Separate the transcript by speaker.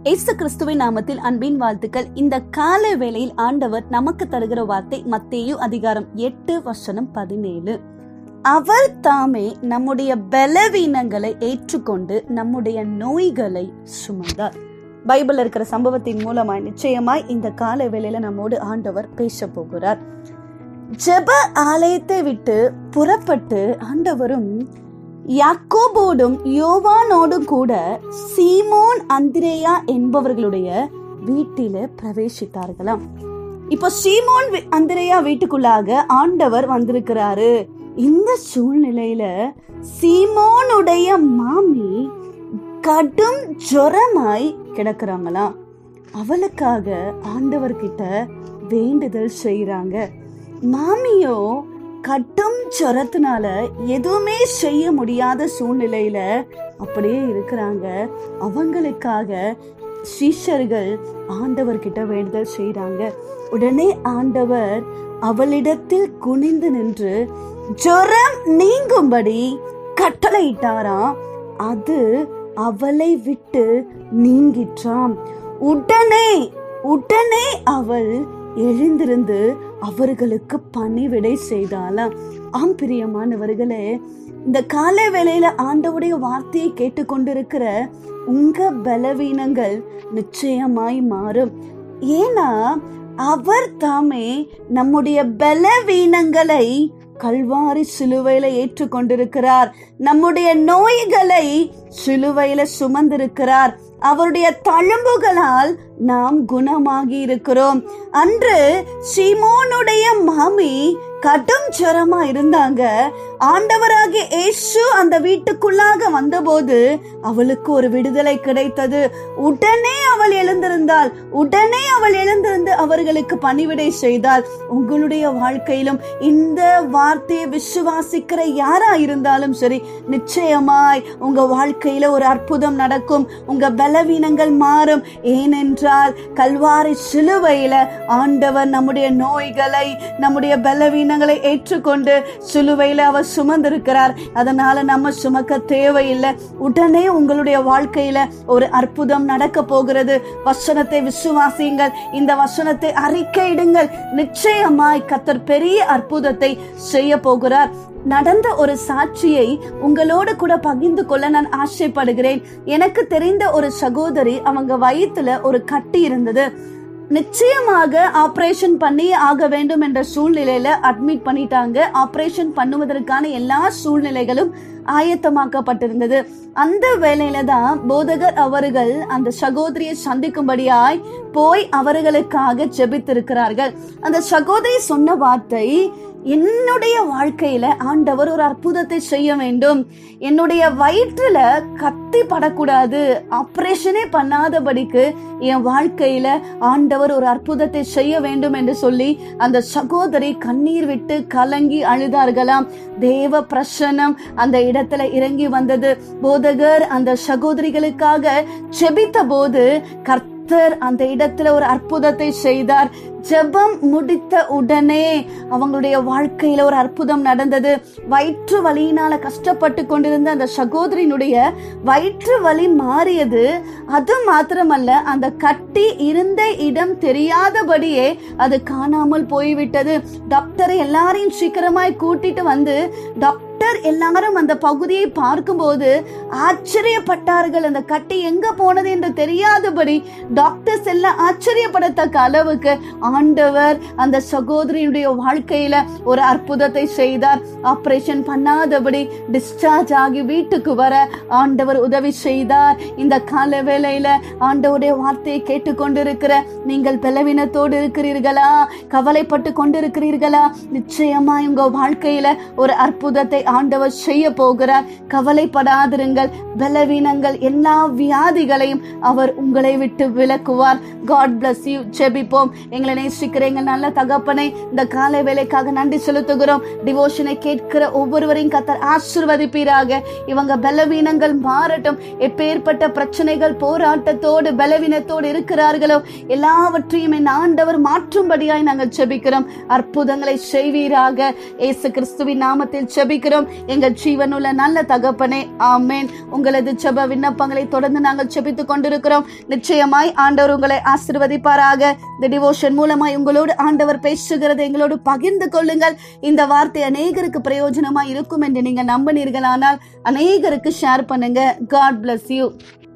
Speaker 1: இயேசு கிறிஸ்துவின் நாமத்தில் அன்பின் வாழ்த்துக்கள் இந்த கால வேளையில் ஆண்டவர் நமக்கு தருகிற வார்த்தை மத்தேயு அதிகாரம் எட்டு வசனம் பதினேழு அவர் தாமே நம்முடைய பலவீனங்களை ஏற்றுக்கொண்டு நம்முடைய நோய்களை சுமந்தார் பைபிள் இருக்கிற சம்பவத்தின் மூலமாய் நிச்சயமாய் இந்த கால வேளையில நம்மோடு ஆண்டவர் பேச போகிறார் ஜெப ஆலயத்தை விட்டு புறப்பட்டு ஆண்டவரும் யாக்கோபோடும் யோவானோடும் கூட சீமோன் அந்திரேயா என்பவர்களுடைய வீட்டில பிரவேசித்தார்களாம் இப்போ சீமோன் வி- அந்திரேயா வீட்டுக்குள்ளாக ஆண்டவர் வந்திருக்கிறாரு இந்த சூழ்நிலையில சீமோனுடைய மாமி கடும் ஜுரமாய் கிடக்குறாங்களாம் அவளுக்காக ஆண்டவர்கிட்ட வேண்டுதல் செய்றாங்க மாமியோ கடும் ஜுரத்தினால எதுவுமே செய்ய முடியாத சூழ்நிலையில அப்படியே இருக்கிறாங்க அவங்களுக்காக சீஷர்கள் ஆண்டவர்கிட்ட வேண்டுதல் செய்றாங்க உடனே ஆண்டவர் அவளிடத்தில் குனிந்து நின்று ஜுரம் நீங்கும்படி கட்டளையிட்டாராம் அது அவளை விட்டு நீங்கிற்றாம் உடனே உடனே அவள் எழுந்திருந்து அவர்களுக்கு பணிவிடை செய்தாளாம் ஆம் பிரியமானவர்களே இந்த காலை வேளையில ஆண்டவுடைய வார்த்தையை கேட்டுக்கொண்டிருக்கிற உங்க பலவீனங்கள் நிச்சயமாய் மாறும் ஏன்னா அவர் தாமே நம்முடைய பலவீனங்களை கல்வாரி சிலுவையில ஏற்றுக்கொண்டிருக்கிறார் நம்முடைய நோய்களை சிலுவையில சுமந்திருக்கிறார் அவருடைய தழும்புகளால் நாம் குணமாகி இருக்கிறோம் அன்று சீமோனுடைய மாமி கடும் ஜுரமா இருந்தாங்க ஆண்டவராகிய இயேசு அந்த வீட்டுக்குள்ளாக வந்தபோது அவளுக்கு ஒரு விடுதலை கிடைத்தது உடனே அவள் எழுந்திருந்தாள் உடனே அவள் எழுந்திருந்து அவர்களுக்கு பணிவிடை செய்தாள் உங்களுடைய வாழ்க்கையிலும் இந்த வார்த்தையை விசுவாசிக்கிற யாரா இருந்தாலும் சரி நிச்சயமாய் உங்க வாழ்க்கையில ஒரு அற்புதம் நடக்கும் உங்க பலவீனங்கள் மாறும் ஏனென்றால் கல்வாரி சிலுவையில ஆண்டவர் நம்முடைய நோய்களை நம்முடைய பலவீனங்களை ஏற்றுக்கொண்டு சிலுவையில அவர் சுமந்திருக்கிறார் அதனால நம்ம சுமக்க தேவையில்லை உடனே உங்களுடைய வாழ்க்கையில ஒரு அற்புதம் நடக்க போகிறது வசனத்தை விசுவாசியுங்கள் இந்த வசனத்தை அறிக்கையிடுங்கள் நிச்சயமாய் கத்தர் பெரிய அற்புதத்தை செய்ய போகிறார் நடந்த ஒரு சாட்சியை உங்களோடு கூட பகிர்ந்து கொள்ள நான் ஆசைப்படுகிறேன் எனக்கு தெரிந்த ஒரு சகோதரி அவங்க வயித்துல ஒரு கட்டி இருந்தது நிச்சயமாக ஆபரேஷன் பண்ணி ஆக வேண்டும் என்ற சூழ்நிலையில அட்மிட் பண்ணிட்டாங்க ஆபரேஷன் பண்ணுவதற்கான எல்லா சூழ்நிலைகளும் ஆயத்தமாக்கப்பட்டிருந்தது அந்த வேலையில தான் போதகர் அவர்கள் அந்த சகோதரியை சந்திக்கும்படியாய் போய் அவர்களுக்காக ஜெபித்திருக்கிறார்கள் அந்த சகோதரி சொன்ன வார்த்தை என்னுடைய வாழ்க்கையில ஆண்டவர் ஒரு அற்புதத்தை செய்ய வேண்டும் என்னுடைய வயிற்றுல கத்தி படக்கூடாது ஆபரேஷனே பண்ணாதபடிக்கு என் வாழ்க்கையில ஆண்டவர் ஒரு அற்புதத்தை செய்ய வேண்டும் என்று சொல்லி அந்த சகோதரி கண்ணீர் விட்டு கலங்கி அழுதார்களாம் தேவ பிரசன்னம் அந்த இடத்துல இறங்கி வந்தது போதகர் அந்த சகோதரிகளுக்காக செபித்த போது கர்த்தர் அந்த இடத்துல ஒரு அற்புதத்தை செய்தார் ஜெபம் முடித்த உடனே அவங்களுடைய வாழ்க்கையில ஒரு அற்புதம் நடந்தது வயிற்று வலியினால கஷ்டப்பட்டு கொண்டிருந்த அந்த சகோதரியினுடைய வயிற்று வலி மாறியது அது மாத்திரமல்ல அந்த கட்டி இருந்த இடம் தெரியாதபடியே அது காணாமல் போய்விட்டது டாக்டர் எல்லாரையும் சீக்கிரமாய் கூட்டிட்டு வந்து டாக்டர் எல்லாரும் அந்த பகுதியை பார்க்கும்போது ஆச்சரியப்பட்டார்கள் அந்த கட்டி எங்க போனது என்று தெரியாதபடி டாக்டர்ஸ் எல்லாம் ஆச்சரியப்படத்தக்க அளவுக்கு ஆண்டவர் அந்த சகோதரியுடைய வாழ்க்கையில ஒரு அற்புதத்தை செய்தார் ஆபரேஷன் பண்ணாதபடி டிஸ்சார்ஜ் ஆகி வீட்டுக்கு வர ஆண்டவர் உதவி செய்தார் இந்த கால வேளையில ஆண்டவருடைய வார்த்தையை கேட்டுக்கொண்டிருக்கிற நீங்கள் பலவீனத்தோடு இருக்கிறீர்களா கவலைப்பட்டு கொண்டிருக்கிறீர்களா நிச்சயமாய் உங்க வாழ்க்கையில ஒரு அற்புதத்தை ஆண்டவர் செய்ய போகிறார் கவலைப்படாதிருங்கள் பலவீனங்கள் எல்லா வியாதிகளையும் அவர் உங்களை விட்டு விலக்குவார் காட் bless யூ ஜெபிப்போம் எங்களை நேசிக்கிற எங்கள் நல்ல தகப்பனை இந்த காலை வேலைக்காக நன்றி செலுத்துகிறோம் டிவோஷனை கேட்கிற ஒவ்வொருவரையும் கத்தர் ஆசிர்வதிப்பீராக இவங்க பலவீனங்கள் மாறட்டும் எப்பேற்பட்ட பிரச்சனைகள் போராட்டத்தோடு பலவீனத்தோடு இருக்கிறார்களோ எல்லாவற்றையும் என் ஆண்டவர் மாற்றும்படியாய் நாங்கள் செபிக்கிறோம் அற்புதங்களை செய்வீராக இயேசு கிறிஸ்துவின் நாமத்தில் செபிக்கிறோம் எங்கள் ஜீவனுள்ள நல்ல தகப்பனே ஆமேன் உங்களது செப விண்ணப்பங்களை தொடர்ந்து நாங்கள் செபித்துக் கொண்டிருக்கிறோம் நிச்சயமாய் ஆண்டவர் உங்களை ஆசிர்வதிப்பாராக இந்த டிவோஷன் மூலமாய் உங்களோடு ஆண்டவர் பேசுகிறது எங்களோடு பகிர்ந்து கொள்ளுங்கள் இந்த வார்த்தை அநேகருக்கு பிரயோஜனமா இருக்கும் என்று நீங்க நம்பினீர்களானால் அநேகருக்கு ஷேர் பண்ணுங்க காட் bless யூ